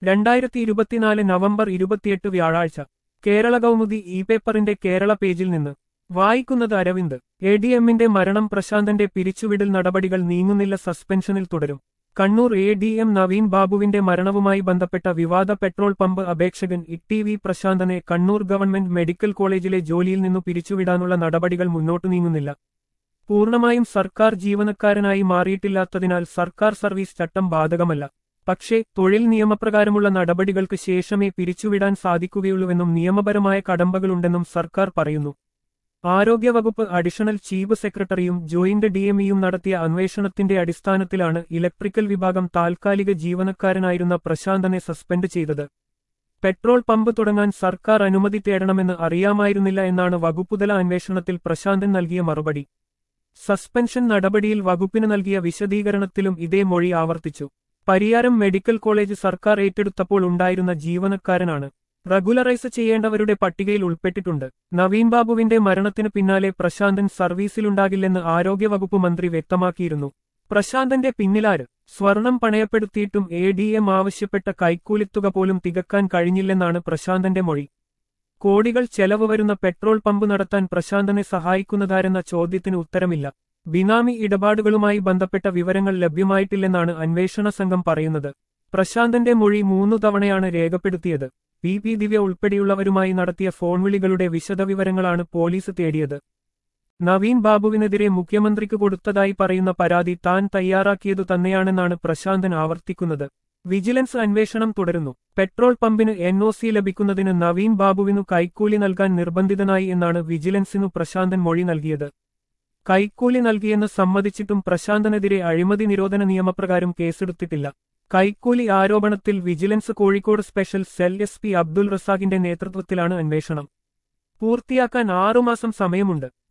രണ്ടായിരത്തി ഇരുപത്തിനാല് നവംബർ ഇരുപത്തിയെട്ട് വ്യാഴാഴ്ച കേരള കൗമുദി ഇ പേപ്പറിന്റെ കേരള പേജിൽ നിന്ന് വായിക്കുന്നത് അരവിന്ദ് എ ഡി എമ്മിന്റെ മരണം പ്രശാന്തന്റെ പിരിച്ചുവിടൽ നടപടികൾ നീങ്ങുന്നില്ല സസ്പെൻഷനിൽ തുടരും Kannur A D M Naveen ബാബുവിന്റെ മരണവുമായി ബന്ധപ്പെട്ട വിവാദ പെട്രോൾ പമ്പ് അപേക്ഷകൻ ഇ വി പ്രശാന്തനെ കണ്ണൂർ ഗവൺമെന്റ് മെഡിക്കൽ കോളേജിലെ ജോലിയിൽ നിന്നു പിരിച്ചുവിടാനുള്ള നടപടികൾ മുന്നോട്ടു നീങ്ങുന്നില്ല പൂർണ്ണമായും സർക്കാർ ജീവനക്കാരനായി മാറിയിട്ടില്ലാത്തതിനാൽ സർക്കാർ സർവീസ് ചട്ടം ബാധകമല്ല പക്ഷേ തൊഴിൽ നിയമപ്രകാരമുള്ള നടപടികൾക്ക് ശേഷമേ പിരിച്ചുവിടാൻ സാധിക്കുകയുള്ളൂവെന്നും നിയമപരമായ കടമ്പകളുണ്ടെന്നും സർക്കാർ പറയുന്നു ആരോഗ്യവകുപ്പ് അഡീഷണൽ ചീഫ് സെക്രട്ടറിയും ജോയിന്റ് ഡിഎംഇയും നടത്തിയ അന്വേഷണത്തിന്റെ അടിസ്ഥാനത്തിലാണ് ഇലക്ട്രിക്കൽ വിഭാഗം താൽക്കാലിക ജീവനക്കാരനായിരുന്ന പ്രശാന്തനെ സസ്പെൻഡ് ചെയ്തത് പെട്രോൾ പമ്പ് തുടങ്ങാൻ സർക്കാർ അനുമതി തേടണമെന്ന് അറിയാമായിരുന്നില്ല എന്നാണ് വകുപ്പുതല അന്വേഷണത്തിൽ പ്രശാന്തൻ നൽകിയ മറുപടി സസ്പെൻഷൻ നടപടിയിൽ വകുപ്പിന് നൽകിയ വിശദീകരണത്തിലും ഇതേ മൊഴി ആവർത്തിച്ചു പരിയാരം മെഡിക്കൽ കോളേജ് സർക്കാർ ഏറ്റെടുത്തപ്പോൾ ഉണ്ടായിരുന്ന ജീവനക്കാരനാണ് റെഗുലറൈസ് ചെയ്യേണ്ടവരുടെ പട്ടികയിൽ ഉൾപ്പെട്ടിട്ടുണ്ട് നവീൻ ബാബുവിന്റെ മരണത്തിന് പിന്നാലെ പ്രശാന്തൻ സർവീസിലുണ്ടാകില്ലെന്ന് ആരോഗ്യവകുപ്പ് മന്ത്രി വ്യക്തമാക്കിയിരുന്നു പ്രശാന്തന്റെ പിന്നിലാര് സ്വർണം പണയപ്പെടുത്തിയിട്ടും എ ഡി എം ആവശ്യപ്പെട്ട കൈക്കൂലിത്തുക പോലും തികക്കാൻ കഴിഞ്ഞില്ലെന്നാണ് പ്രശാന്തന്റെ മൊഴി കോടികൾ ചെലവ് വരുന്ന പെട്രോൾ പമ്പ് നടത്താൻ പ്രശാന്തനെ സഹായിക്കുന്നതാരെന്ന ചോദ്യത്തിന് ഉത്തരമില്ല ബിനാമി ഇടപാടുകളുമായി ബന്ധപ്പെട്ട വിവരങ്ങൾ ലഭ്യമായിട്ടില്ലെന്നാണ് അന്വേഷണ സംഘം പറയുന്നത് പ്രശാന്തന്റെ മൊഴി മൂന്നു തവണയാണ് രേഖപ്പെടുത്തിയത് പി പി ദിവ്യ ഉൾപ്പെടെയുള്ളവരുമായി നടത്തിയ ഫോൺ വിളികളുടെ വിശദവിവരങ്ങളാണ് പോലീസ് തേടിയത് നവീൻ ബാബുവിനെതിരെ മുഖ്യമന്ത്രിക്ക് കൊടുത്തതായി പറയുന്ന പരാതി താൻ തയ്യാറാക്കിയതു തന്നെയാണെന്നാണ് പ്രശാന്തൻ ആവർത്തിക്കുന്നത് വിജിലൻസ് അന്വേഷണം തുടരുന്നു പെട്രോൾ പമ്പിന് എൻ ഒ സി ലഭിക്കുന്നതിന് നവീൻ ബാബുവിനു കൈക്കൂലി നൽകാൻ നിർബന്ധിതനായി എന്നാണ് വിജിലൻസിനു പ്രശാന്തൻ മൊഴി നൽകിയത് കൈക്കൂലി നൽകിയെന്ന് സമ്മതിച്ചിട്ടും പ്രശാന്തനെതിരെ അഴിമതി നിരോധന നിയമപ്രകാരം കേസെടുത്തിട്ടില്ല കൈക്കൂലി ആരോപണത്തിൽ vigilance Kozhikode special cell S P Abdul റസാഖിന്റെ നേതൃത്വത്തിലാണ് അന്വേഷണം പൂർത്തിയാക്കാൻ ആറുമാസം സമയമുണ്ട്